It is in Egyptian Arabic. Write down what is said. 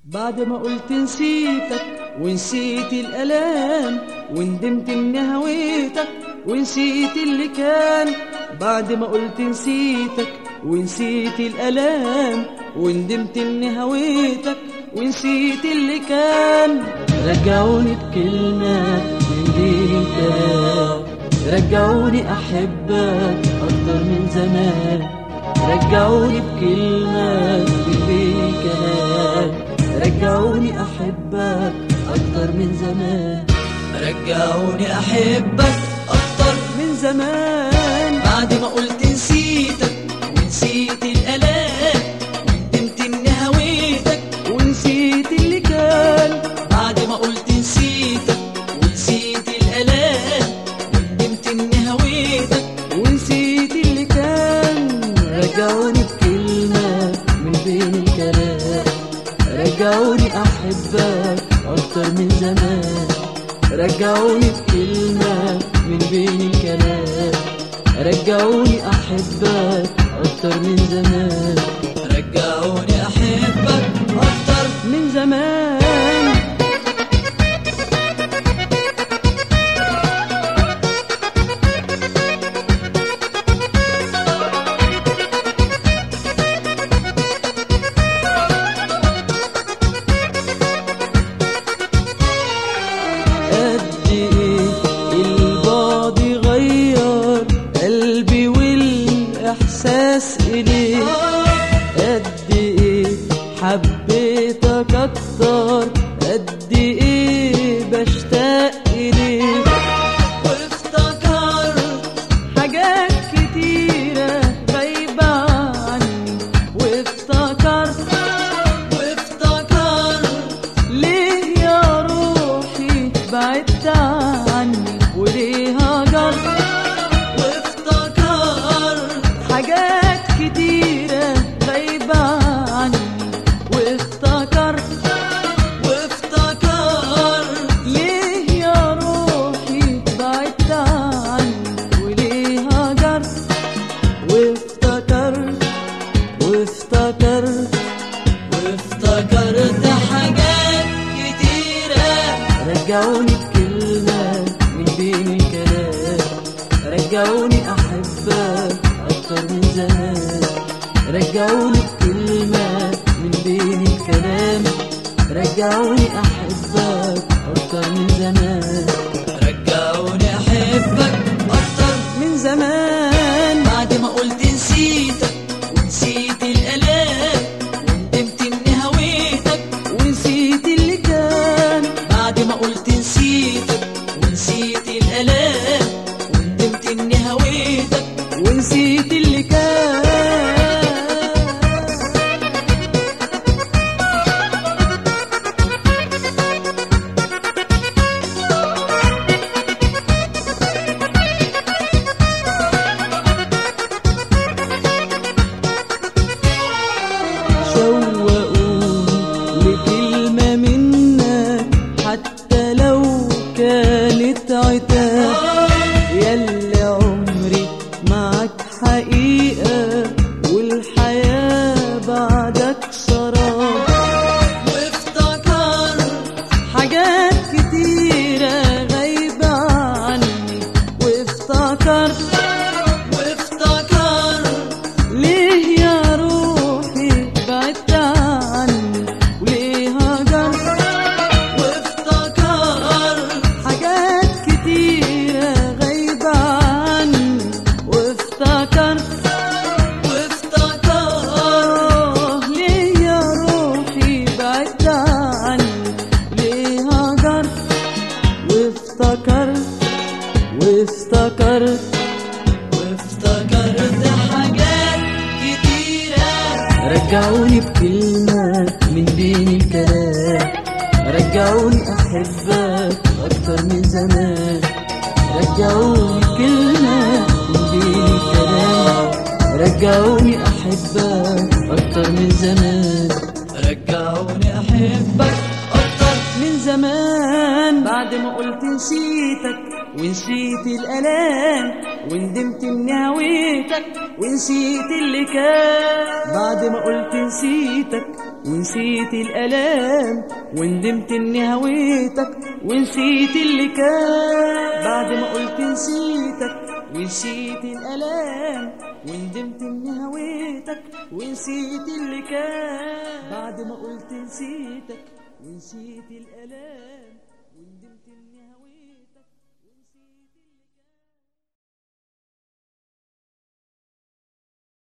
بعد ما قلت نسيتك ونسيت الألام وندمت إني هويتك ونسيت اللي كان بعد ما قلت نسيتك ونسيت الألام وندمت إني هويتك ونسيت اللي كان رجعوني بكلمة من دين الكلام رجعوني أحبك أكتر من زمان رجعوني بكلمة من دين الكلام رجعوني أحبك أكتر من زمان رجعوني احبك اكتر من زمان بعد ما قلت نسيتك ونسيت الالام وندمت اني هويتك ونسيت اللي كان بعد ما قلت نسيتك ونسيت الالام وندمت اني هويتك ونسيت اللي كان رجعوني بكلمة من بين الكلام رجعوني أحبك أكتر من زمان رجعوني بكلمة من بين الكلام رجعوني أحبك أكتر من زمان رجعوني احبك اكتر من زمان قد ايه البعد غير قلبي والاحساس اليك قد ايه حبيتك اكتر قد ايه بشتاق اليك وافتكرت حاجات كتيرة غايبة عني وافتكرت وافتكرت ليه يا روحي بعدت عني وليه هجرت وافتكرت حاجات كتيرة غايبة عني وافتكرت وافتكرت ليه يا روحي بعدت عني وليه هجرت وافتكرت وافتكرت وافتكرت حاجات كتيرة رجعوني بكلمة من بين الكلام رجعوني أحبك أكتر من زمان رجعوني بكلمة من بين الكلام رجعوني أحبك أكتر من زمان رجعوني أحبك أكتر من زمان بعد ما قلت نسيتك ونسيت الآلام وندمت إني هويتك ونسيت اللي كان بعد ما قلت نسيتك ونسيت الآلام وندمت إني هويتك ونسيت اللي كان شوقوني لكلمة منك حتى لو كانت عتاب ياللي عمري معك حقيقة والحياة بعدك سراب وافتكرت حاجات كتيرة غايبة عني وافتكرت وافتكرت ليه يا روحي بعدت عني وليه هجرت وافتكرت حاجات كتيرة غايبة عني وافتكرت وافتكرت آه ليه يا روحي بعدت عني ليه هجرت وافتكرت وافتكرت وافتكرت حاجات كتيرة رجعوني بكلمة من بين الكلام رجعوني أحبك أكتر من زمان رجعوني كلمة من بين الكلام رجعوني أحبك أكتر من زمان رجعوني أحبك أكتر من زمان بعد ما قلت نسيتك ونسيت الألام وندمت اني هويتك ونسيت اللي كان بعد ما قلت نسيتك ونسيت الالام وندمت اني هويتك ونسيت اللي كان بعد ما قلت نسيتك ونسيت الالام وندمت اني هويتك ونسيت اللي كان بعد ما قلت نسيتك ونسيت الالام